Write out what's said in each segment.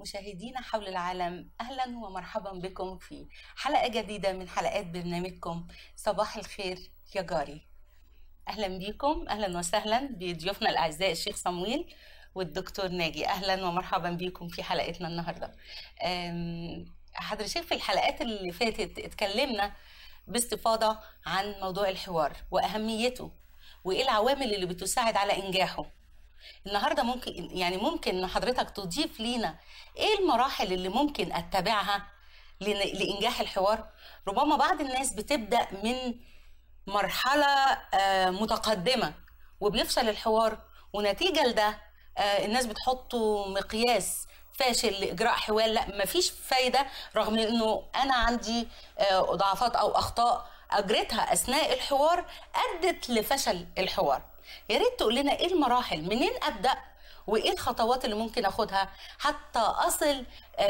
مشاهدينا حول العالم اهلا ومرحبا بكم في حلقه جديده من حلقات برنامجكم صباح الخير يا جاري اهلا بيكم اهلا وسهلا بضيوفنا الاعزاء الشيخ صمويل والدكتور ناجي اهلا ومرحبا بيكم في حلقتنا النهارده حضر الشيخ في الحلقات اللي فاتت اتكلمنا باستفاضه عن موضوع الحوار واهميته وايه العوامل اللي بتساعد على انجاحه النهارده ممكن يعني ممكن ان حضرتك تضيف لينا ايه المراحل اللي ممكن اتبعها لانجاح الحوار ربما بعض الناس بتبدا من مرحله متقدمه وبيفشل الحوار ونتيجه لده الناس بتحطه مقياس فاشل لاجراء حوار لا مفيش فايده رغم انه انا عندي ضعفات او اخطاء اجرتها اثناء الحوار ادت لفشل الحوار يا ريت تقول لنا ايه المراحل منين ابدا وايه الخطوات اللي ممكن اخدها حتى اصل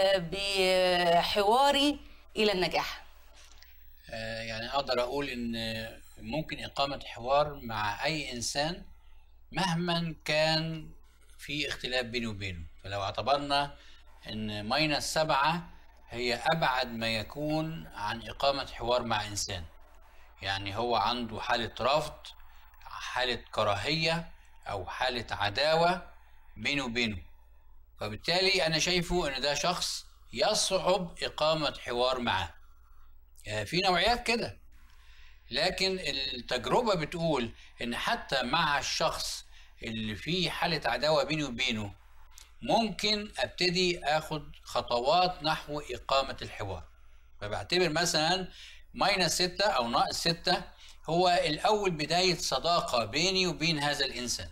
بحواري الى النجاح يعني اقدر اقول ان ممكن اقامه حوار مع اي انسان مهما كان في اختلاف بيني وبينه فلو اعتبرنا ان ماينس سبعة هي ابعد ما يكون عن اقامه حوار مع انسان يعني هو عنده حاله رفض حالة كراهية أو حالة عداوة بينه وبينه فبالتالي أنا شايفه إن ده شخص يصعب إقامة حوار معاه يعني في نوعيات كده لكن التجربة بتقول إن حتى مع الشخص اللي فيه حالة عداوة بيني وبينه ممكن أبتدي أخد خطوات نحو إقامة الحوار فبعتبر مثلا ماينس ستة أو ناقص ستة هو الأول بداية صداقة بيني وبين هذا الإنسان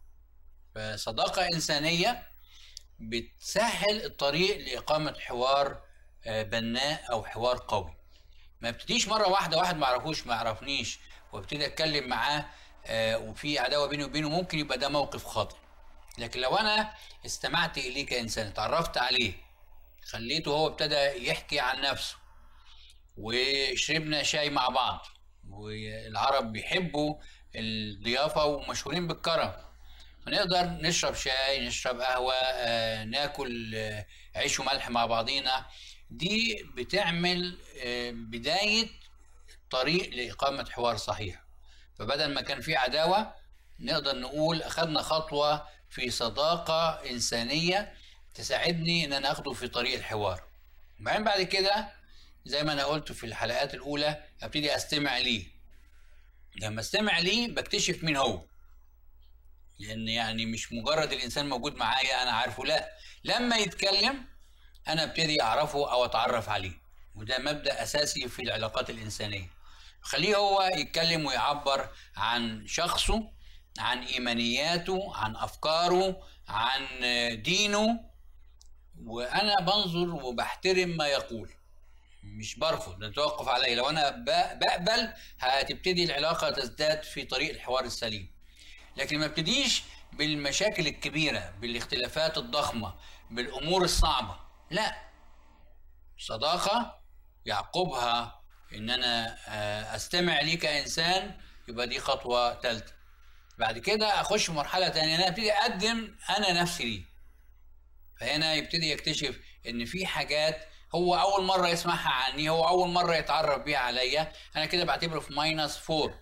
فصداقة إنسانية بتسهل الطريق لإقامة حوار بناء أو حوار قوي ما ابتديش مرة واحدة واحد ما عرفوش ما عرفنيش وابتدي أتكلم معاه وفي عداوة بيني وبينه ممكن يبقى ده موقف خاطئ لكن لو أنا استمعت إليه كإنسان اتعرفت عليه خليته هو ابتدى يحكي عن نفسه وشربنا شاي مع بعض والعرب بيحبوا الضيافة ومشهورين بالكرم فنقدر نشرب شاي نشرب قهوة آه، ناكل آه، عيش وملح مع بعضينا دي بتعمل آه، بداية طريق لإقامة حوار صحيح فبدل ما كان في عداوة نقدر نقول أخذنا خطوة في صداقة إنسانية تساعدني إن أنا أخده في طريق الحوار بعدين بعد كده زي ما أنا قلت في الحلقات الأولى أبتدي أستمع ليه لما استمع ليه بكتشف مين هو لان يعني مش مجرد الانسان موجود معايا انا عارفه لا لما يتكلم انا ابتدي اعرفه او اتعرف عليه وده مبدا اساسي في العلاقات الانسانيه خليه هو يتكلم ويعبر عن شخصه عن ايمانياته عن افكاره عن دينه وانا بنظر وبحترم ما يقول مش برفض نتوقف عليه لو انا ب- بقبل هتبتدي العلاقه تزداد في طريق الحوار السليم لكن ما ابتديش بالمشاكل الكبيره بالاختلافات الضخمه بالامور الصعبه لا صداقه يعقبها ان انا آه، استمع ليه كانسان يبقى دي خطوه ثالثه بعد كده اخش في مرحله ثانيه انا ابتدي اقدم انا نفسي ليه فهنا يبتدي يكتشف ان في حاجات هو اول مره يسمعها عني هو اول مره يتعرف بيها عليا انا كده بعتبره في ماينس 4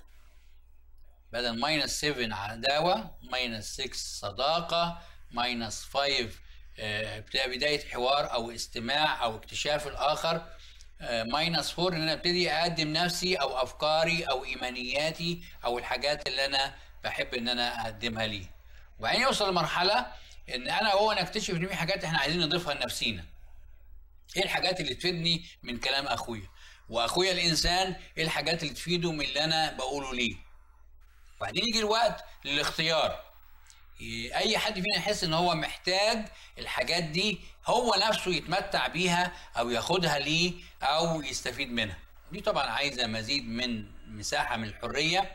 بدل ماينس 7 عداوه ماينس 6 صداقه ماينس 5 آه، ابتداء بدايه حوار او استماع او اكتشاف الاخر ماينس 4 ان انا ابتدي اقدم نفسي او افكاري او ايمانياتي او الحاجات اللي انا بحب ان انا اقدمها ليه وبعدين يوصل لمرحله ان انا وهو نكتشف ان في حاجات احنا عايزين نضيفها لنفسينا ايه الحاجات اللي تفيدني من كلام اخويا واخويا الانسان ايه الحاجات اللي تفيده من اللي انا بقوله ليه وبعدين يجي الوقت للاختيار ي- اي حد فينا يحس ان هو محتاج الحاجات دي هو نفسه يتمتع بيها او ياخدها ليه او يستفيد منها دي طبعا عايزه مزيد من مساحه من الحريه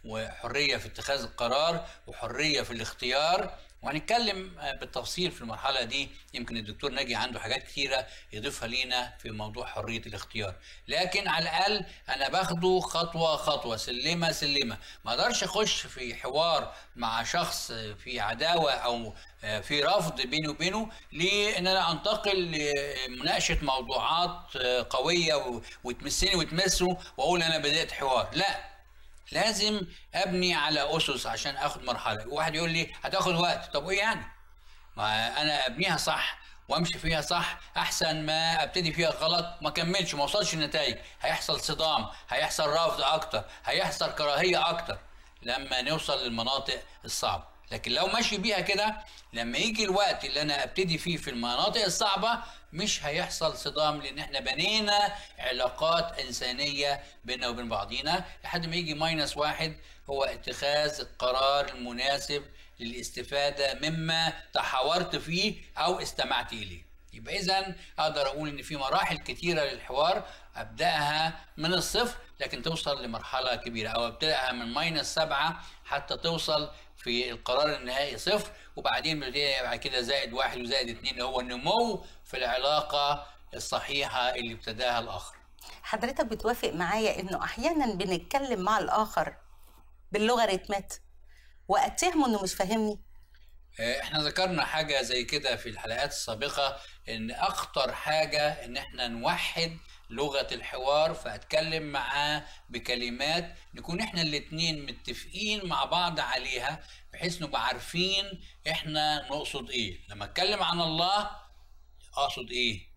وحريه في اتخاذ القرار وحريه في الاختيار وهنتكلم بالتفصيل في المرحله دي يمكن الدكتور ناجي عنده حاجات كتيره يضيفها لينا في موضوع حريه الاختيار لكن على الاقل انا باخده خطوه خطوه سلمه سلمه ما اقدرش اخش في حوار مع شخص في عداوه او في رفض بيني وبينه لان انا انتقل لمناقشه موضوعات قويه وتمسني وتمسه واقول انا بدات حوار لا لازم ابني على اسس عشان اخد مرحله واحد يقول لي هتاخد وقت طب ايه يعني ما انا ابنيها صح وامشي فيها صح احسن ما ابتدي فيها غلط ما كملش ما اوصلش النتائج هيحصل صدام هيحصل رفض اكتر هيحصل كراهيه اكتر لما نوصل للمناطق الصعبه لكن لو ماشي بيها كده لما يجي الوقت اللي انا ابتدي فيه في المناطق الصعبه مش هيحصل صدام لان احنا بنينا علاقات انسانيه بيننا وبين بعضينا لحد ما يجي ماينس واحد هو اتخاذ القرار المناسب للاستفاده مما تحاورت فيه او استمعت اليه يبقى اذا اقدر اقول ان في مراحل كتيره للحوار ابداها من الصفر لكن توصل لمرحله كبيره او ابداها من ماينس سبعه حتى توصل في القرار النهائي صفر وبعدين بعد كده زائد واحد وزائد اثنين هو النمو في العلاقه الصحيحه اللي ابتداها الاخر. حضرتك بتوافق معايا انه احيانا بنتكلم مع الاخر باللغه رتمات واتهمه انه مش فاهمني احنا ذكرنا حاجه زي كده في الحلقات السابقه ان اخطر حاجه ان احنا نوحد لغه الحوار فاتكلم معاه بكلمات نكون احنا الاتنين متفقين مع بعض عليها بحيث نبقى عارفين احنا نقصد ايه لما اتكلم عن الله اقصد ايه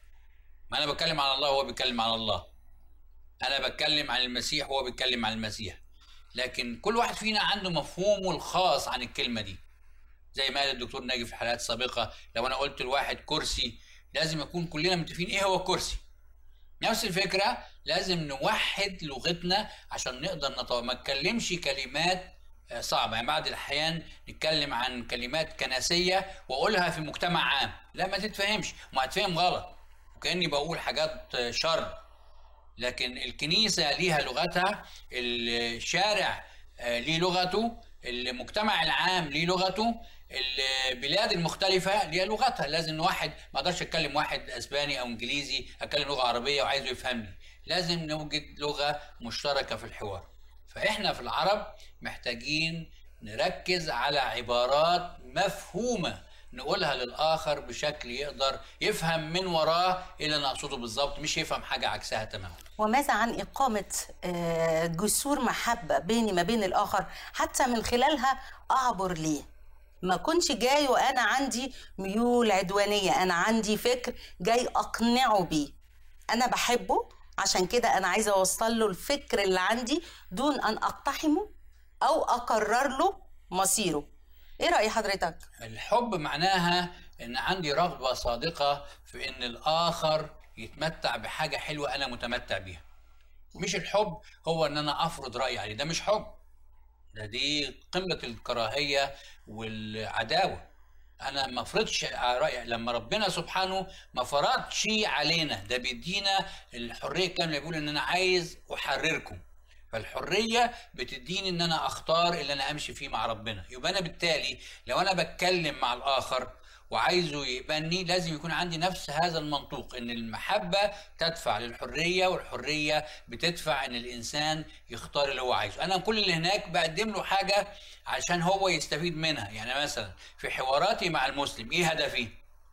ما انا بتكلم عن الله وهو بيتكلم عن الله انا بتكلم عن المسيح وهو بيتكلم عن المسيح لكن كل واحد فينا عنده مفهومه الخاص عن الكلمه دي زي ما قال الدكتور ناجي في الحلقات السابقه لو انا قلت لواحد كرسي لازم يكون كلنا متفقين ايه هو الكرسي نفس الفكره لازم نوحد لغتنا عشان نقدر نطور ما نتكلمش كلمات صعبه يعني بعض الاحيان نتكلم عن كلمات كنسيه واقولها في مجتمع عام لا ما تتفهمش ما هتفهم غلط وكاني بقول حاجات شر لكن الكنيسه ليها لغتها الشارع ليه لغته المجتمع العام ليه لغته البلاد المختلفة ليها لغتها لازم واحد ما اقدرش اتكلم واحد اسباني او انجليزي اتكلم لغة عربية وعايزه يفهمني لازم نوجد لغة مشتركة في الحوار فاحنا في العرب محتاجين نركز على عبارات مفهومة نقولها للآخر بشكل يقدر يفهم من وراه اللي أنا أقصده بالظبط مش يفهم حاجة عكسها تماما وماذا عن إقامة جسور محبة بيني ما بين الآخر حتى من خلالها أعبر ليه ما كنش جاي وأنا عندي ميول عدوانية أنا عندي فكر جاي أقنعه بيه أنا بحبه عشان كده أنا عايزة أوصل له الفكر اللي عندي دون أن أقتحمه أو أقرر له مصيره ايه رأي حضرتك؟ الحب معناها ان عندي رغبة صادقة في ان الاخر يتمتع بحاجة حلوة انا متمتع بيها مش الحب هو ان انا افرض رأيي عليه ده مش حب ده دي قمة الكراهية والعداوة انا ما افرضش رأيي لما ربنا سبحانه ما فرضش علينا ده بيدينا الحرية الكاملة بيقول ان انا عايز احرركم فالحرية بتديني ان انا اختار اللي انا امشي فيه مع ربنا يبقى انا بالتالي لو انا بتكلم مع الاخر وعايزه يقبلني لازم يكون عندي نفس هذا المنطوق ان المحبة تدفع للحرية والحرية بتدفع ان الانسان يختار اللي هو عايزه انا كل اللي هناك بقدم له حاجة عشان هو يستفيد منها يعني مثلا في حواراتي مع المسلم ايه هدفي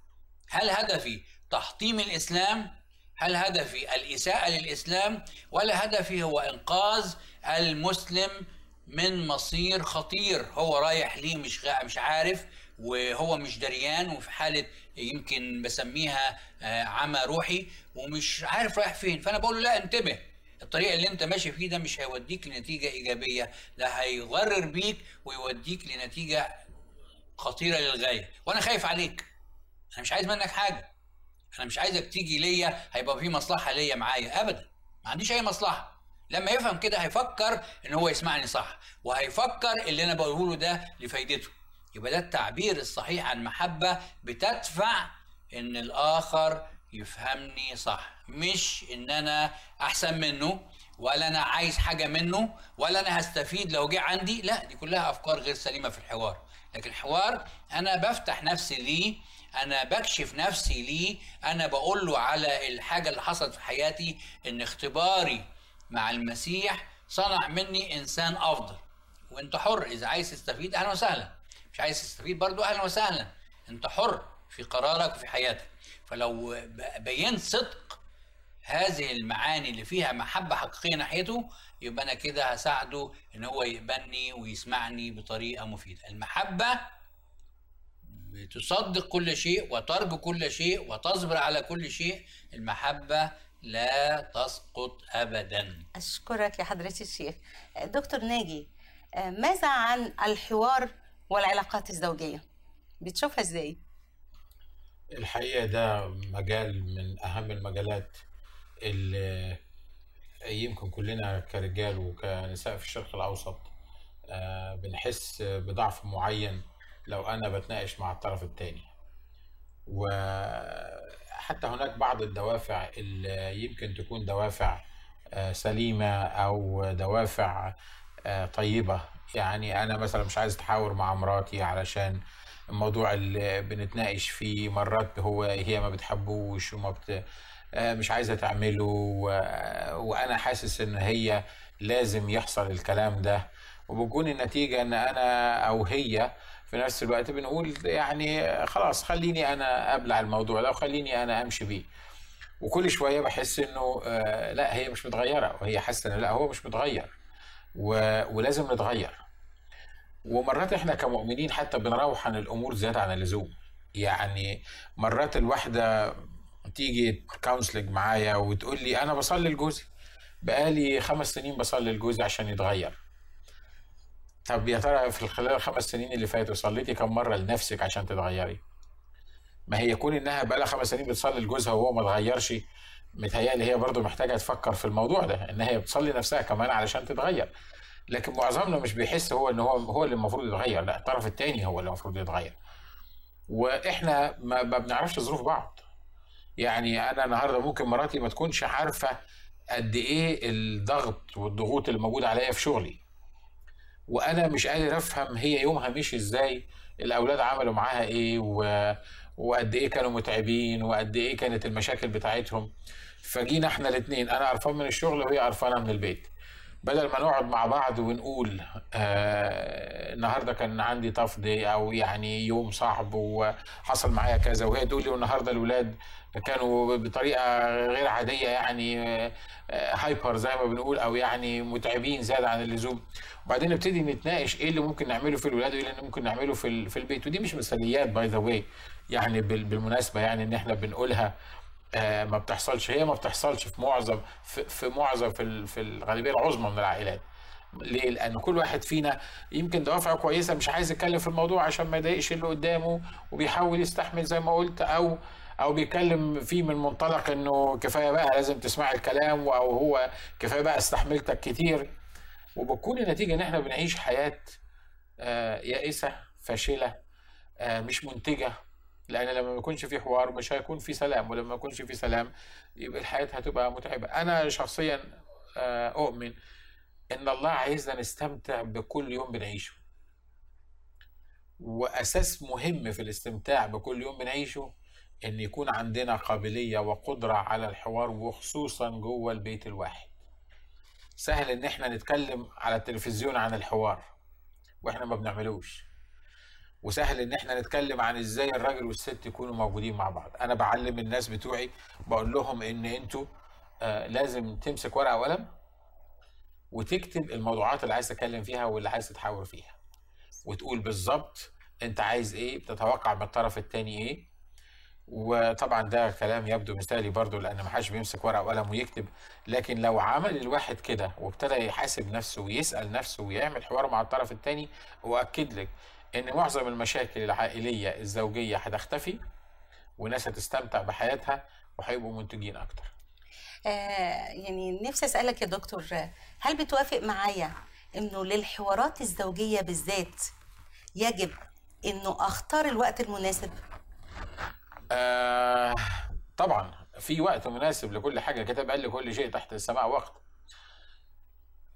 هل هدفي تحطيم الاسلام هل هدفي الإساءة للإسلام ولا هدفي هو إنقاذ المسلم من مصير خطير هو رايح ليه مش مش عارف وهو مش دريان وفي حالة يمكن بسميها عمى روحي ومش عارف رايح فين فأنا بقول له لا انتبه الطريق اللي انت ماشي فيه ده مش هيوديك لنتيجة إيجابية لا هيغرر بيك ويوديك لنتيجة خطيرة للغاية وأنا خايف عليك أنا مش عايز منك حاجة انا مش عايزك تيجي ليا هيبقى في مصلحه ليا معايا ابدا ما عنديش اي مصلحه لما يفهم كده هيفكر ان هو يسمعني صح وهيفكر اللي انا بقوله له ده لفايدته يبقى ده التعبير الصحيح عن محبه بتدفع ان الاخر يفهمني صح مش ان انا احسن منه ولا انا عايز حاجه منه ولا انا هستفيد لو جه عندي لا دي كلها افكار غير سليمه في الحوار لكن الحوار انا بفتح نفسي ليه انا بكشف نفسي ليه انا بقول له على الحاجه اللي حصلت في حياتي ان اختباري مع المسيح صنع مني انسان افضل وانت حر اذا عايز تستفيد اهلا وسهلا مش عايز تستفيد برضو اهلا وسهلا انت حر في قرارك وفي حياتك فلو ب- بينت صدق هذه المعاني اللي فيها محبة حقيقية ناحيته يبقى أنا كده هساعده إن هو يقبلني ويسمعني بطريقة مفيدة المحبة بتصدق كل شيء وترجو كل شيء وتصبر على كل شيء المحبة لا تسقط أبدا أشكرك يا حضرة الشيخ دكتور ناجي آه، ماذا عن الحوار والعلاقات الزوجية بتشوفها إزاي؟ الحقيقة ده مجال من أهم المجالات اللي يمكن كلنا كرجال وكنساء في الشرق الأوسط آه، بنحس بضعف معين لو أنا بتناقش مع الطرف التاني وحتى هناك بعض الدوافع اللي يمكن تكون دوافع آه، سليمة أو دوافع آه، طيبة يعني أنا مثلا مش عايز أتحاور مع مراتي علشان الموضوع اللي بنتناقش فيه مرات هو هي ما بتحبوش وما بت... آه، مش عايزة تعمله و... وأنا حاسس إن هي لازم يحصل الكلام ده وبكون النتيجة إن أنا أو هي في نفس الوقت بنقول يعني خلاص خليني أنا أبلع الموضوع ده وخليني أنا أمشي بيه وكل شوية بحس إنه آه، لا هي مش متغيرة وهي حاسة إن لا هو مش متغير و... ولازم نتغير ومرات احنا كمؤمنين حتى بنروح عن الامور زياده عن اللزوم يعني مرات الواحده تيجي كونسلنج معايا وتقول لي انا بصلي لجوزي بقالي خمس سنين بصلي لجوزي عشان يتغير طب يا ترى في خلال الخمس سنين اللي فاتوا صليتي كم مره لنفسك عشان تتغيري ما هي يكون انها بقالها خمس سنين بتصلي لجوزها وهو ما اتغيرش متهيألي هي برضو محتاجة تفكر في الموضوع ده ان هي بتصلي نفسها كمان علشان تتغير لكن معظمنا مش بيحس هو ان هو هو اللي المفروض يتغير لا الطرف التاني هو اللي المفروض يتغير واحنا ما, ما بنعرفش ظروف بعض يعني انا النهارده ممكن مراتي ما تكونش عارفه قد ايه الضغط والضغوط اللي موجوده عليا في شغلي وانا مش قادر افهم هي يومها مشي ازاي الاولاد عملوا معاها ايه و... وقد ايه كانوا متعبين وقد ايه كانت المشاكل بتاعتهم فجينا احنا الاثنين انا قرفان من الشغل وهي قرفانه من البيت بدل ما نقعد مع بعض ونقول آه النهارده كان عندي طف دي او يعني يوم صعب وحصل معايا كذا وهي تقول لي والنهارده الاولاد كانوا بطريقه غير عاديه يعني آه هايبر زي ما بنقول او يعني متعبين زياده عن اللزوم وبعدين نبتدي نتناقش ايه اللي ممكن نعمله في الولاد وايه اللي ممكن نعمله في ال- في البيت ودي مش مثاليات باي ذا واي يعني بال- بالمناسبه يعني ان احنا بنقولها آه، ما بتحصلش هي ما بتحصلش في معظم في, في معظم في, ال- في الغالبيه العظمى من العائلات ليه؟ لان كل واحد فينا يمكن دوافعه كويسه مش عايز يتكلم في الموضوع عشان ما يضايقش اللي قدامه وبيحاول يستحمل زي ما قلت او او بيتكلم فيه من منطلق انه كفايه بقى لازم تسمع الكلام او هو كفايه بقى استحملتك كتير وبتكون النتيجه ان احنا بنعيش حياه آه، يائسه فاشله آه، مش منتجه لان لما ما يكونش في حوار مش هيكون في سلام ولما ما يكونش في سلام يبقى الحياه هتبقى متعبه انا شخصيا آه، اؤمن ان الله عايزنا نستمتع بكل يوم بنعيشه واساس مهم في الاستمتاع بكل يوم بنعيشه ان يكون عندنا قابليه وقدره على الحوار وخصوصا جوه البيت الواحد سهل ان احنا نتكلم على التلفزيون عن الحوار واحنا ما بنعملوش وسهل ان احنا نتكلم عن ازاي الراجل والست يكونوا موجودين مع بعض انا بعلم الناس بتوعي بقول لهم ان انتوا آه لازم تمسك ورقه وقلم وتكتب الموضوعات اللي عايز تتكلم فيها واللي عايز تتحاور فيها وتقول بالظبط انت عايز ايه بتتوقع من الطرف التاني ايه وطبعا ده كلام يبدو مثالي برضو لان ما حدش بيمسك ورقه وقلم ويكتب لكن لو عمل الواحد كده وابتدى يحاسب نفسه ويسال نفسه ويعمل حوار مع الطرف التاني واكد لك ان معظم المشاكل العائليه الزوجيه هتختفي والناس هتستمتع بحياتها وهيبقوا منتجين اكتر آه يعني نفسي أسألك يا دكتور آه، هل بتوافق معايا إنه للحوارات الزوجية بالذات يجب إنه أختار الوقت المناسب؟ آه طبعا في وقت مناسب لكل حاجه كتاب قال لكل شيء تحت السماء وقت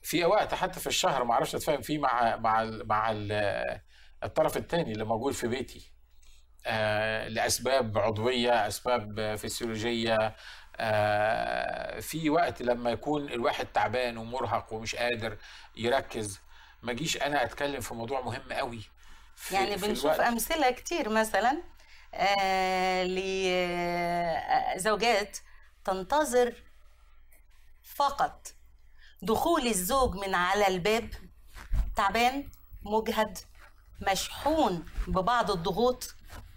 في وقت حتى في الشهر ما اعرفش اتفاهم فيه مع مع ال مع ال الطرف الثاني اللي موجود في بيتي آه لاسباب عضويه اسباب فسيولوجيه آه في وقت لما يكون الواحد تعبان ومرهق ومش قادر يركز ما اجيش انا اتكلم في موضوع مهم قوي في يعني في بنشوف الوقت. أمثلة كتير مثلا آه لزوجات تنتظر فقط دخول الزوج من على الباب تعبان مجهد مشحون ببعض الضغوط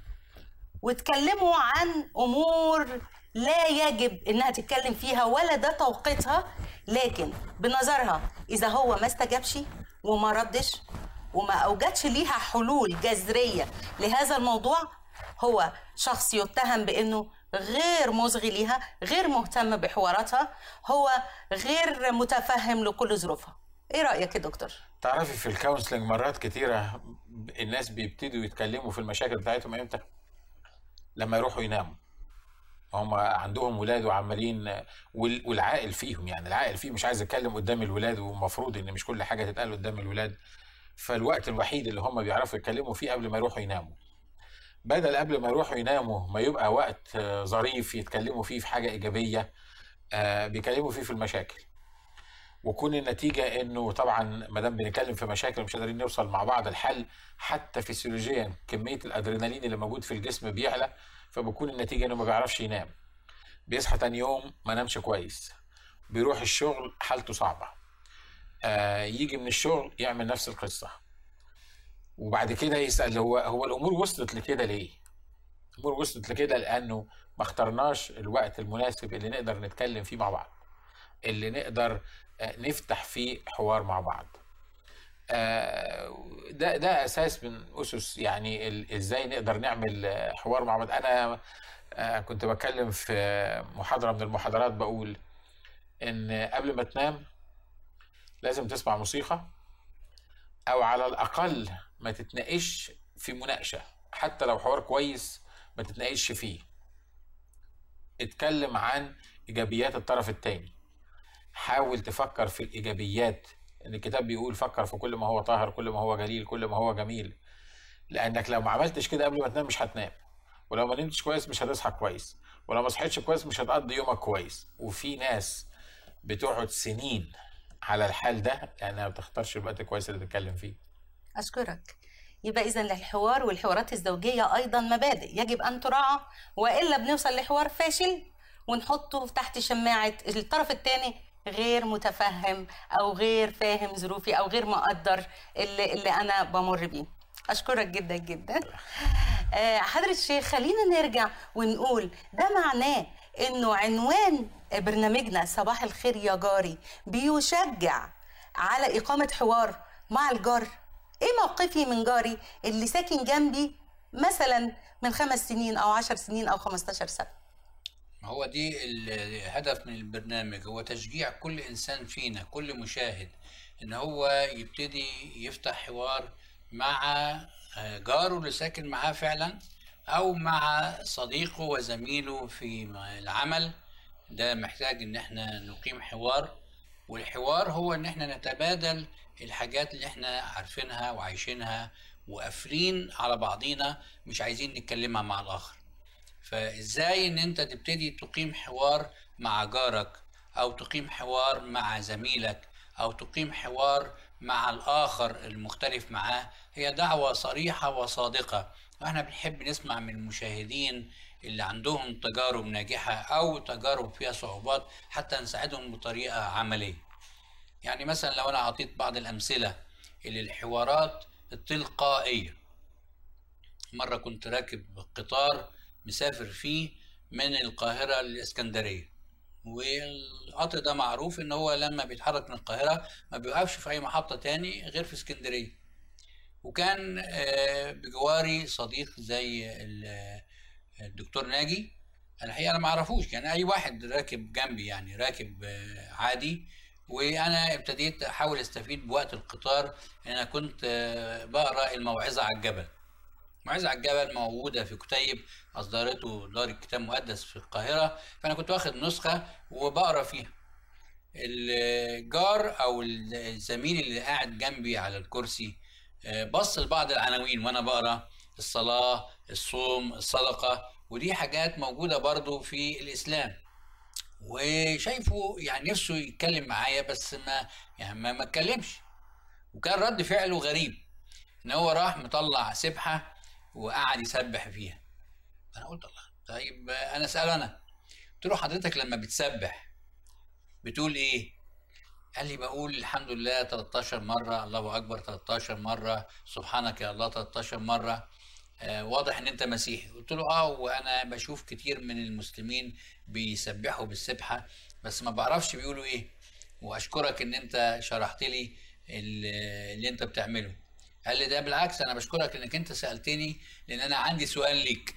وتكلموا عن امور لا يجب انها تتكلم فيها ولا ده توقيتها لكن بنظرها اذا هو ما استجابش وما ردش وما اوجدش ليها حلول جذريه لهذا الموضوع هو شخص يتهم بانه غير مصغي ليها غير مهتم بحواراتها هو غير متفهم لكل ظروفها ايه رايك يا دكتور تعرفي في الكونسلنج مرات كتيرة الناس بيبتدوا يتكلموا في المشاكل بتاعتهم امتى؟ لما يروحوا يناموا هم عندهم ولاد وعمالين وال- والعاقل فيهم يعني العاقل فيه مش عايز يتكلم قدام الولاد ومفروض ان مش كل حاجه تتقال قدام الولاد فالوقت الوحيد اللي هم بيعرفوا يتكلموا فيه قبل ما يروحوا يناموا بدل قبل ما يروحوا يناموا ما يبقى وقت آه، ظريف يتكلموا فيه في حاجه ايجابيه آه، بيكلموا فيه في المشاكل وكون النتيجه انه طبعا ما دام بنتكلم في مشاكل ومش قادرين نوصل مع بعض الحل حتى فسيولوجيا كميه الادرينالين اللي موجود في الجسم بيعلى فبكون النتيجه انه ما بيعرفش ينام بيصحى تاني يوم ما نامش كويس بيروح الشغل حالته صعبه آه يجي من الشغل يعمل نفس القصه وبعد كده يسال هو هو الامور وصلت لكده ليه؟ الامور وصلت لكده لانه ما اخترناش الوقت المناسب اللي نقدر نتكلم فيه مع بعض اللي نقدر آه، نفتح فيه حوار مع بعض آه، ده ده اساس من اسس يعني ال- ازاي نقدر نعمل آه، حوار مع بعض انا آه، كنت بتكلم في محاضره من المحاضرات بقول ان قبل ما تنام لازم تسمع موسيقى او على الاقل ما تتناقش في مناقشه حتى لو حوار كويس ما تتناقش فيه اتكلم عن ايجابيات الطرف التاني حاول تفكر في الايجابيات ان الكتاب بيقول فكر في كل ما هو طاهر كل ما هو جليل كل ما هو جميل لانك لو ما عملتش كده قبل ما تنام مش هتنام ولو ما نمتش كويس مش هتصحى كويس ولو ما صحيتش كويس مش هتقضي يومك كويس وفي ناس بتقعد سنين على الحال ده لانها ما بتختارش الوقت الكويس اللي تتكلم فيه أشكرك يبقى إذا الحوار والحوارات الزوجية أيضا مبادئ يجب أن تراعى وإلا بنوصل لحوار فاشل ونحطه تحت شماعة الطرف الثاني غير متفهم أو غير فاهم ظروفي أو غير مقدر اللي, اللي أنا بمر بيه أشكرك جدا جدا آه، حضرة الشيخ خلينا نرجع ونقول ده معناه إنه عنوان برنامجنا صباح الخير يا جاري بيشجع على إقامة حوار مع الجار ايه موقفي من جاري اللي ساكن جنبي مثلا من خمس سنين او عشر سنين او خمستاشر سنة هو دي الهدف من البرنامج هو تشجيع كل انسان فينا كل مشاهد ان هو يبتدي يفتح حوار مع آه، جاره اللي ساكن معاه فعلا او مع صديقه وزميله في العمل ده محتاج ان احنا نقيم حوار والحوار هو ان احنا نتبادل الحاجات اللي احنا عارفينها وعايشينها وقافلين على بعضينا مش عايزين نتكلمها مع الاخر فازاي ان انت تبتدي تقيم حوار مع جارك او تقيم حوار مع زميلك او تقيم حوار مع الاخر المختلف معاه هي دعوة صريحة وصادقة واحنا بنحب نسمع من المشاهدين اللي عندهم تجارب ناجحة او تجارب فيها صعوبات حتى نساعدهم بطريقة عملية يعني مثلا لو انا اعطيت بعض الامثلة للحوارات التلقائية مرة كنت راكب قطار مسافر فيه من القاهرة للإسكندرية والقطر ده معروف إن هو لما بيتحرك من القاهرة ما بيوقفش في أي محطة تاني غير في اسكندرية وكان آه، بجواري صديق زي ال- الدكتور ناجي أنا الحقيقة أنا ما أعرفوش كان أي واحد راكب جنبي يعني راكب آه، عادي وأنا ابتديت أحاول أستفيد بوقت القطار إن أنا كنت آه، بقرأ الموعظة على الجبل موعظة على الجبل موجودة في كتيب أصدرته دار الكتاب المقدس في القاهرة فأنا كنت واخد نسخة وبقرا فيها الجار او الزميل اللي قاعد جنبي على الكرسي آه، بص لبعض العناوين وانا بقرا الصلاه الصوم الصدقه ودي حاجات موجوده برضو في الاسلام وشايفه يعني نفسه يتكلم معايا بس ما يعني ما ما اتكلمش وكان رد فعله غريب ان هو راح مطلع سبحه وقعد يسبح فيها انا قلت الله طيب انا اسال انا قلت له حضرتك لما بتسبح بتقول ايه قال لي بقول الحمد لله 13 مرة الله أكبر 13 مرة سبحانك يا الله 13 مرة آه واضح إن أنت مسيحي قلت له آه وأنا بشوف كتير من المسلمين بيسبحوا بالسبحة بس ما بعرفش بيقولوا إيه وأشكرك إن أنت شرحت لي ال- اللي أنت بتعمله قال لي ده بالعكس أنا بشكرك إنك أنت سألتني لأن أنا عندي سؤال ليك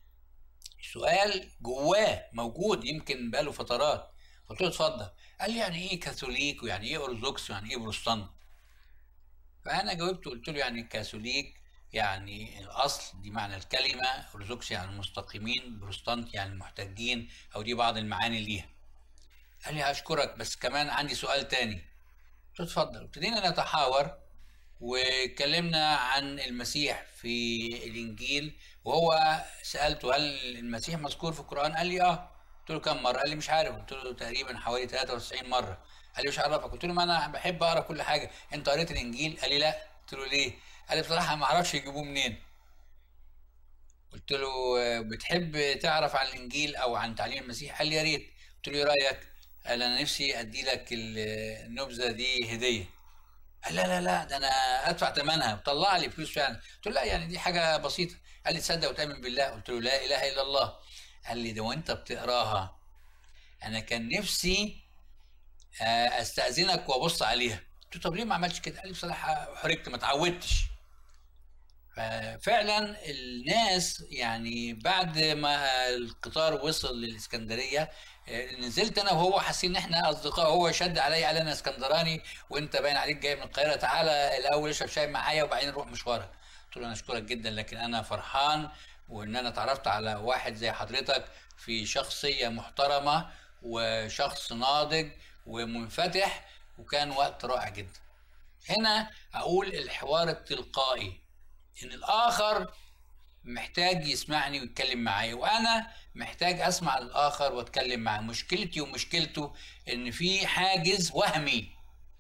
سؤال جواه موجود يمكن بقاله فترات قلت له اتفضل قال لي يعني ايه كاثوليك ويعني ايه ارثوذكس ويعني ايه بروتستانت فانا جاوبت قلت له يعني كاثوليك يعني الاصل دي معنى الكلمه ارثوذكس يعني المستقيمين بروتستانت يعني المحتجين او دي بعض المعاني ليها قال لي اشكرك بس كمان عندي سؤال تاني قلت له اتفضل ابتدينا نتحاور واتكلمنا عن المسيح في الانجيل وهو سالته هل المسيح مذكور في القران قال لي اه قلت له كم مره قال لي مش عارف قلت له تقريبا حوالي 93 مره قال لي مش عرفك قلت له ما انا بحب اقرا كل حاجه انت قريت الانجيل قال لي لا قلت له ليه قال لي بصراحه ما اعرفش يجيبوه منين قلت له آه، بتحب تعرف عن الانجيل او عن تعليم المسيح قال لي يا ريت قلت له ايه رايك قال انا نفسي ادي لك ال- النبذه دي هديه قال لا لا لا ده انا ادفع ثمنها وطلع لي فلوس فعلا قلت له لا يعني دي حاجه بسيطه قال لي تصدق وتامن بالله قلت له لا اله الا الله قال لي ده وانت بتقراها انا كان نفسي آه، استاذنك وابص عليها قلت له طب ليه ما عملتش كده قال لي بصراحه حرجت ما اتعودتش ففعلا الناس يعني بعد ما القطار وصل للاسكندريه آه، نزلت انا وهو حاسين ان احنا اصدقاء هو شد عليا قال انا اسكندراني وانت باين عليك جاي من القاهره تعالى الاول اشرب شاي معايا وبعدين نروح مشوارك قلت له انا اشكرك جدا لكن انا فرحان وان انا اتعرفت على واحد زي حضرتك في شخصيه محترمه وشخص ناضج ومنفتح وكان وقت رائع جدا هنا اقول الحوار التلقائي ان الاخر محتاج يسمعني ويتكلم معايا وانا محتاج اسمع الاخر واتكلم معاه مشكلتي ومشكلته ان في حاجز وهمي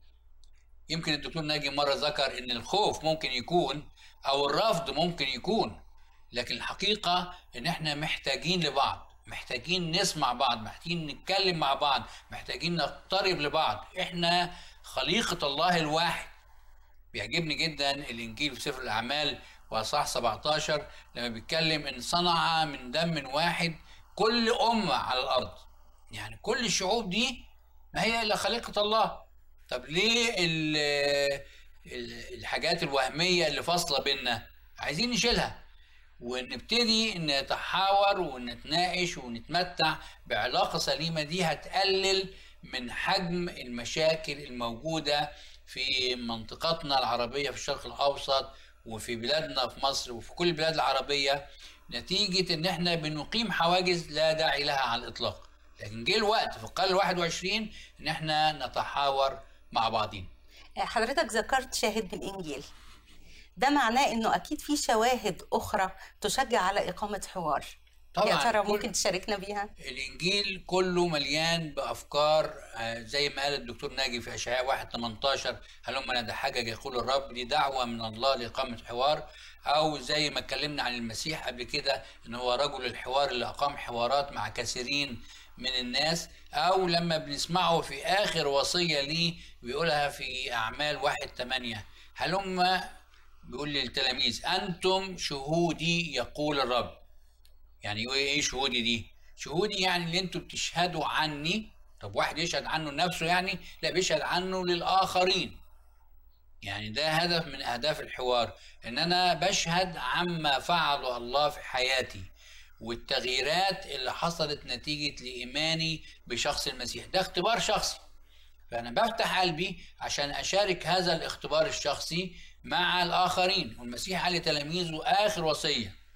يمكن الدكتور ناجي مره ذكر ان الخوف ممكن يكون او الرفض ممكن يكون لكن الحقيقه ان احنا محتاجين لبعض محتاجين نسمع بعض محتاجين نتكلم مع بعض محتاجين نقترب لبعض احنا خليقه الله الواحد بيعجبني جدا الانجيل في سفر الاعمال واصحاح 17 لما بيتكلم ان صنع من دم واحد كل امه على الارض يعني كل الشعوب دي ما هي الا خليقه الله طب ليه ال ال- الحاجات الوهميه اللي فاصله بيننا عايزين نشيلها ونبتدي نتحاور ونتناقش ونتمتع بعلاقه سليمه دي هتقلل من حجم المشاكل الموجوده في منطقتنا العربيه في الشرق الاوسط وفي بلادنا في مصر وفي كل البلاد العربيه نتيجه ان احنا بنقيم حواجز لا داعي لها على الاطلاق لكن جه الوقت في القرن الواحد وعشرين ان احنا نتحاور مع بعضين حضرتك ذكرت شاهد بالإنجيل ده معناه إنه أكيد في شواهد أخرى تشجع على إقامة حوار طبعاً، يا ترى كل- ممكن تشاركنا بيها؟ الانجيل كله مليان بافكار آه، زي ما قال الدكتور ناجي في اشعياء 1 18 هلما ندى حاجه يقول الرب دي دعوه من الله لاقامه حوار او زي ما اتكلمنا عن المسيح قبل كده ان هو رجل الحوار اللي اقام حوارات مع كثيرين من الناس او لما بنسمعه في اخر وصيه ليه بيقولها في اعمال 1 8 هلما بيقول للتلاميذ انتم شهودي يقول الرب يعني ايه ايه شهودي دي شهودي يعني اللي انتوا بتشهدوا عني طب واحد يشهد عنه لنفسه يعني لا بيشهد عنه للاخرين يعني ده هدف من اهداف الحوار ان انا بشهد عما فعله الله في حياتي والتغييرات اللي حصلت نتيجة لإيماني بشخص المسيح ده اختبار شخصي فأنا بفتح قلبي عشان أشارك هذا الاختبار الشخصي مع الآخرين والمسيح قال لتلاميذه آخر وصية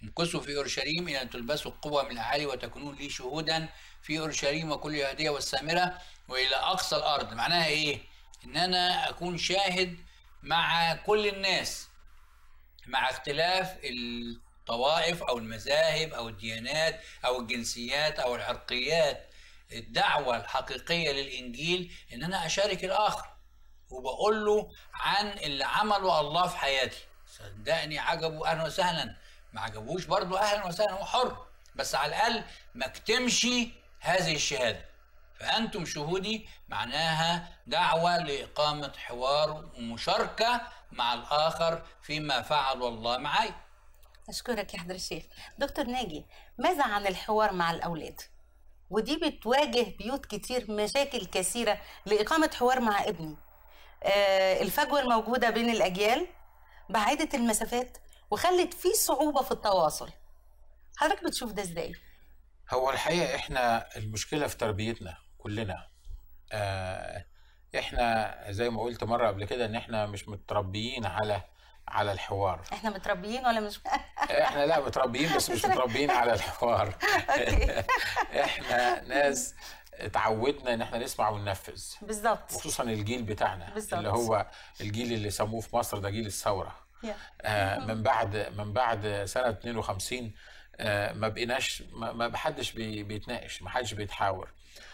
امكثوا في اورشليم الى ان تلبسوا القوه من الاعالي وتكونون لي شهودا في اورشليم وكل يهوديه والسامره والى اقصى الارض معناها ايه ان انا اكون شاهد مع كل الناس مع اختلاف الطوائف او المذاهب او الديانات او الجنسيات او العرقيات الدعوه الحقيقيه للانجيل ان انا اشارك الاخر وبقول له عن اللي عمله الله في حياتي صدقني عجبه اهلا وسهلا ما عجبوش برضه اهلا وسهلا هو حر بس على الاقل ما اكتمش هذه الشهاده فانتم شهودي معناها دعوه لاقامه حوار ومشاركه مع الاخر فيما فعل الله معي أشكرك يا حضرة الشيخ دكتور ناجي ماذا عن الحوار مع الأولاد؟ ودي بتواجه بيوت كتير مشاكل كثيرة لإقامة حوار مع ابني آه الفجوة الموجودة بين الأجيال بعدت المسافات وخلت في صعوبة في التواصل حضرتك بتشوف ده ازاي؟ هو الحقيقة احنا المشكلة في تربيتنا كلنا آه احنا زي ما قلت مرة قبل كده ان احنا مش متربيين على على الحوار احنا متربيين ولا مش احنا لا متربيين بس مش متربيين على الحوار أوكي. احنا ناس اتعودنا ان احنا نسمع وننفذ بالظبط خصوصا الجيل بتاعنا بالظبط. اللي هو الجيل اللي سموه في مصر ده جيل الثورة يا. آه، من بعد من بعد سنة 52 آه، ما بقيناش ما ما حدش بي- بيتناقش ما حدش بيتحاور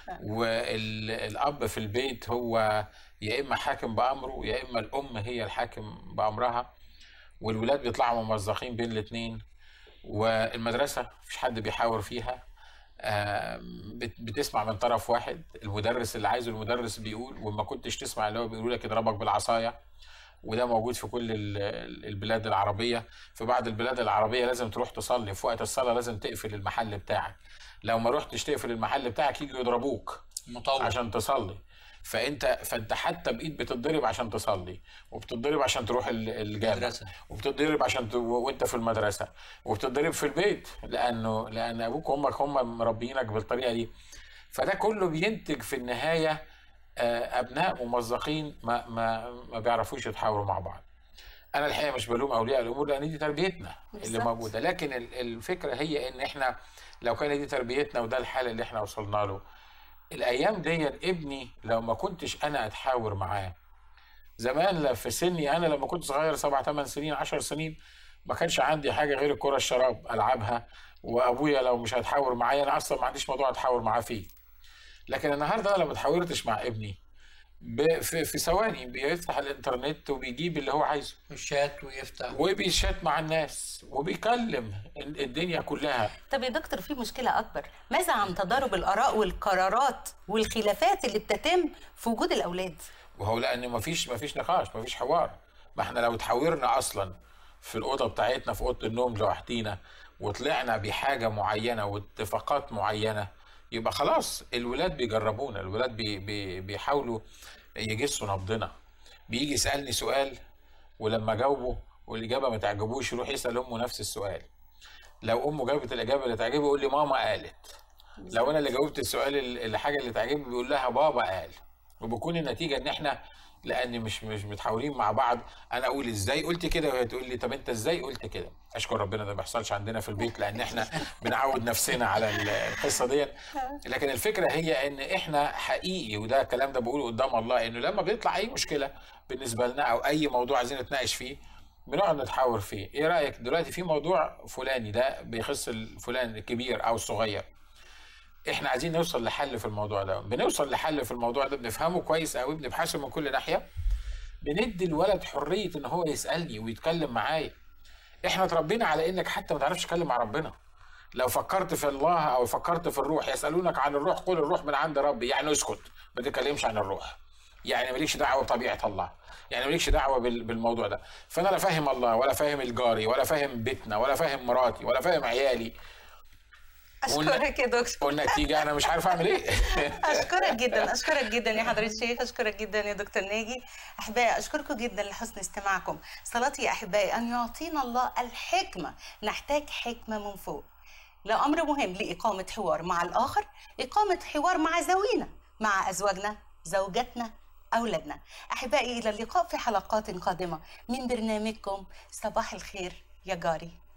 والأب في البيت هو يا إما حاكم بأمره يا إما الأم هي الحاكم بأمرها والولاد بيطلعوا ممزقين بين الاتنين والمدرسة مفيش حد بيحاور فيها آه، بت- بتسمع من طرف واحد المدرس اللي عايزه المدرس بيقول وما كنتش تسمع اللي هو بيقول لك يضربك بالعصايه وده موجود في كل ال- ال- البلاد العربية في بعض البلاد العربية لازم تروح تصلي في وقت الصلاة لازم تقفل المحل بتاعك لو ما رحتش تقفل المحل بتاعك يجوا يضربوك مطور عشان تصلي فانت فانت حتى بايد بتتضرب عشان تصلي وبتتضرب عشان تروح ال- الجامع مدرسة. وبتتضرب عشان ت... وانت في المدرسه وبتتضرب في البيت لانه لان ابوك وامك هم مربيينك بالطريقه دي فده كله بينتج في النهايه آه، ابناء ممزقين ما ما ما بيعرفوش يتحاوروا مع بعض انا الحقيقه مش بلوم اولياء الامور لان دي تربيتنا اللي بالظبط. موجوده لكن ال- الفكره هي ان احنا لو كانت دي تربيتنا وده الحال اللي احنا وصلنا له الايام دي ابني لو ما كنتش انا اتحاور معاه زمان لا في سني انا لما كنت صغير سبع ثمان سنين عشر سنين ما كانش عندي حاجه غير الكره الشراب العبها وابويا لو مش هتحاور معايا انا اصلا ما عنديش موضوع اتحاور معاه فيه لكن النهارده انا لما اتحاورتش مع ابني ب- في في ثواني بيفتح الانترنت وبيجيب اللي هو عايزه الشات ويفتح وبيشات مع الناس وبيكلم ال- الدنيا كلها طب يا دكتور في مشكلة أكبر ماذا عن تضارب الآراء والقرارات والخلافات اللي بتتم في وجود الأولاد وهو لان مفيش مفيش نقاش مفيش حوار ما احنا لو اتحاورنا اصلا في الاوضه بتاعتنا في اوضه النوم لوحدينا وطلعنا بحاجه معينه واتفاقات معينه يبقى خلاص الولاد بيجربونا الولاد بي بي بيحاولوا يجسوا نبضنا بيجي يسالني سؤال ولما جاوبه والاجابه ما تعجبوش يروح يسال امه نفس السؤال لو امه جاوبت الاجابه اللي تعجبه يقول لي ماما قالت لو انا اللي جاوبت السؤال ال- الحاجه اللي تعجبني بيقول لها بابا قال وبكون النتيجه ان احنا لان مش مش متحاورين مع بعض انا اقول ازاي قلت كده وهي تقول لي طب انت ازاي قلت كده اشكر ربنا ده ما بيحصلش عندنا في البيت لان احنا بنعود نفسنا على ال- القصه دي لكن الفكره هي ان احنا حقيقي وده الكلام ده بقوله قدام الله انه لما بيطلع اي مشكله بالنسبه لنا او اي موضوع عايزين نتناقش فيه بنقعد نتحاور فيه ايه رايك دلوقتي في موضوع فلاني ده بيخص الفلان الكبير او الصغير احنا عايزين نوصل لحل في الموضوع ده بنوصل لحل في الموضوع ده بنفهمه كويس قوي بنبحثه من كل ناحيه بندي الولد حريه ان هو يسالني ويتكلم معايا احنا اتربينا على انك حتى ما تعرفش تتكلم مع ربنا لو فكرت في الله او فكرت في الروح يسالونك عن الروح قل الروح من عند ربي يعني اسكت ما تتكلمش عن الروح يعني مالكش دعوه بطبيعه الله يعني مالكش دعوه بال- بالموضوع ده فانا لا فاهم الله ولا فاهم الجاري ولا فاهم بيتنا ولا فاهم مراتي ولا فاهم عيالي أشكرك يا دكتور والنتيجه انا مش عارف اعمل ايه أشكرك جدا أشكرك جدا يا حضرة الشيخ أشكرك جدا يا دكتور ناجي أحبائي أشكركم جدا لحسن استماعكم صلاتي يا أحبائي أن يعطينا الله الحكمة نحتاج حكمة من فوق لو أمر مهم لإقامة حوار مع الآخر إقامة حوار مع ذوينا مع أزواجنا زوجاتنا أولادنا أحبائي إلى اللقاء في حلقات قادمة من برنامجكم صباح الخير يا جاري